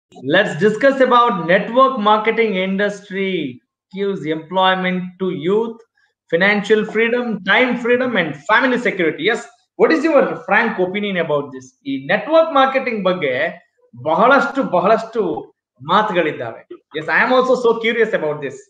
let's discuss about network marketing industry gives employment to youth financial freedom time freedom and family security yes what is your frank opinion about this ಈ network marketing ಬಗ್ಗೆ ಬಹಳಷ್ಟು ಬಹಳಷ್ಟು ಮಾತುಗಳಿದ್ದಾವೆ yes I am also so curious about this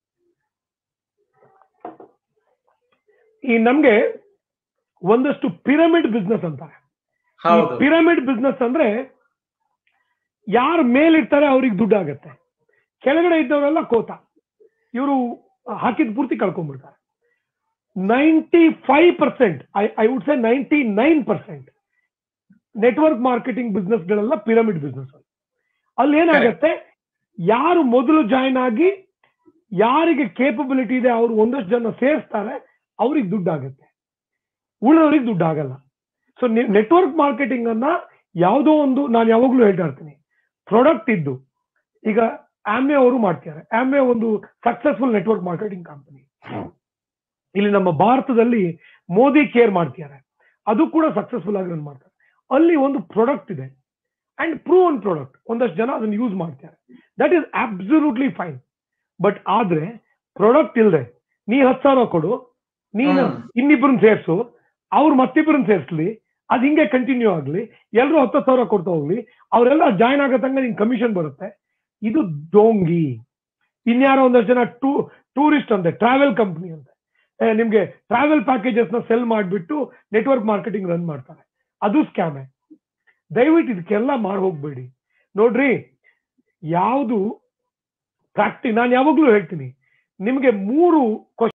ಈ ನಮ್ಗೆ ಒಂದಷ್ಟು pyramid business ಅಂತಾರೆ ಹೌದು ಪಿರಮಿಡ್ ಬಿಸ್ನೆಸ್ ಅಂದ್ರೆ ಯಾರು ಮೇಲಿರ್ತಾರೆ ಅವ್ರಿಗೆ ದುಡ್ಡು ಆಗತ್ತೆ ಕೆಳಗಡೆ ಇದ್ದವರೆಲ್ಲ ಕೋತ ಇವರು ಹಾಕಿದ ಪೂರ್ತಿ ಕಳ್ಕೊಂಡ್ಬಿಡ್ತಾರೆ ninety five percent I I would say ninety nine percent network marketing business ಗಳೆಲ್ಲ ಪಿರಮಿಡ್ ಬಿಸ್ನೆಸ್ ಅಲ್ಲಿ ಏನಾಗತ್ತೆ ಯಾರು ಮೊದಲು ಜಾಯ್ನ್ ಆಗಿ ಯಾರಿಗೆ ಕೇಪಬಿಲಿಟಿ ಇದೆ ಅವರು ಒಂದಷ್ಟು ಜನ ಸೇರಿಸ್ತಾರೆ ಅವ್ರಿಗೆ ದುಡ್ಡು ಆಗುತ್ತೆ ಉಳಿದವ್ರಿಗೆ ದುಡ್ಡು ಆಗಲ್ಲ ಸೊ ನೆಟ್ವರ್ಕ್ ಮಾರ್ಕೆಟಿಂಗ್ ಅನ್ನ ಯಾವುದೋ ಒಂದು ನಾನು ಯಾವಾಗ್ಲೂ ಹೇಳ್ತಾ ಇರ್ತೀನಿ ಪ್ರಾಡಕ್ಟ್ ಇದ್ದು ಈಗ ಆಮ್ವೆ ಅವರು ಮಾಡ್ತಿದ್ದಾರೆ ಆಮ್ವೆ ಒಂದು ಸಕ್ಸಸ್ಫುಲ್ ನೆಟ್ವರ್ಕ್ ಮಾರ್ಕೆಟಿಂಗ್ ಕಂಪನಿ ಇಲ್ಲಿ ನಮ್ಮ ಭಾರತದಲ್ಲಿ ಮೋದಿ ಕೇರ್ ಮಾಡ್ತಿದ್ದಾರೆ ಅದು ಕೂಡ ಸಕ್ಸಸ್ಫುಲ್ ಆಗಿ ರನ್ ಮಾಡ್ತಾರೆ ಅಲ್ಲಿ ಒಂದು ಪ್ರಾಡಕ್ಟ್ ಇದೆ ಅಂಡ್ ಪ್ರೂವ್ ಒನ್ ಪ್ರಾಡಕ್ಟ್ ಒಂದಷ್ಟು ಜನ ಅದನ್ನ ಯೂಸ್ ಮಾಡ್ತಾರೆ that is absolutely fine but ಆದ್ರೆ ಪ್ರಾಡಕ್ಟ್ ಇಲ್ಲದೆ ನೀ ಹತ್ತು ಸಾವಿರ ಕೊಡು ನೀನು ಹ್ಮ್. ಇನ್ನಿಬ್ಬರನ್ನ ಸೇರ್ಸು ಅವ್ರು ಮತ್ತಿಬ್ಬರನ್ನ ಸೇರಿಸ್ಲಿ ಅದ್ ಹಿಂಗೆ ಕಂಟಿನ್ಯೂ ಆಗ್ಲಿ ಎಲ್ಲರೂ ಹತ್ತು ಸಾವಿರ ಕೊಡ್ತಾ ಹೋಗ್ಲಿ ಅವರೆಲ್ಲ ಜಾಯ್ನ್ ಆಗೋ ತನಕ ನಿನ್ ಕಮಿಷನ್ ಬರುತ್ತೆ ಇದು ಡೋಂಗಿ ಇನ್ಯಾರೋ ಒಂದಷ್ಟು ಜನ ಟೂ ಟೂರಿಸ್ಟ್ ಅಂತೆ ಟ್ರಾವೆಲ್ ಕಂಪ್ನಿ ಅಂತೆ ಏ, ನಿಮ್ಗೆ ಟ್ರಾವೆಲ್ ಪ್ಯಾಕೇಜಸ್ ನ ಸೆಲ್ ಮಾಡಿಬಿಟ್ಟು ನೆಟ್ವರ್ಕ್ ಮಾರ್ಕೆಟಿಂಗ್ ರನ್ ಮಾಡ್ತಾರೆ ಅದು ಸ್ಕ್ಯಾಮೆ ದಯವಿಟ್ಟು ಇದಕ್ಕೆಲ್ಲ ಮಾಡಿ ಹೋಗ್ಬೇಡಿ ನೋಡ್ರಿ ಯಾವುದು ಪ್ರಾಕ್ಟಿ ನಾನು ಯಾವಾಗ್ಲೂ ಹೇಳ್ತೀನಿ ನಿಮ್ಗೆ ಮೂರು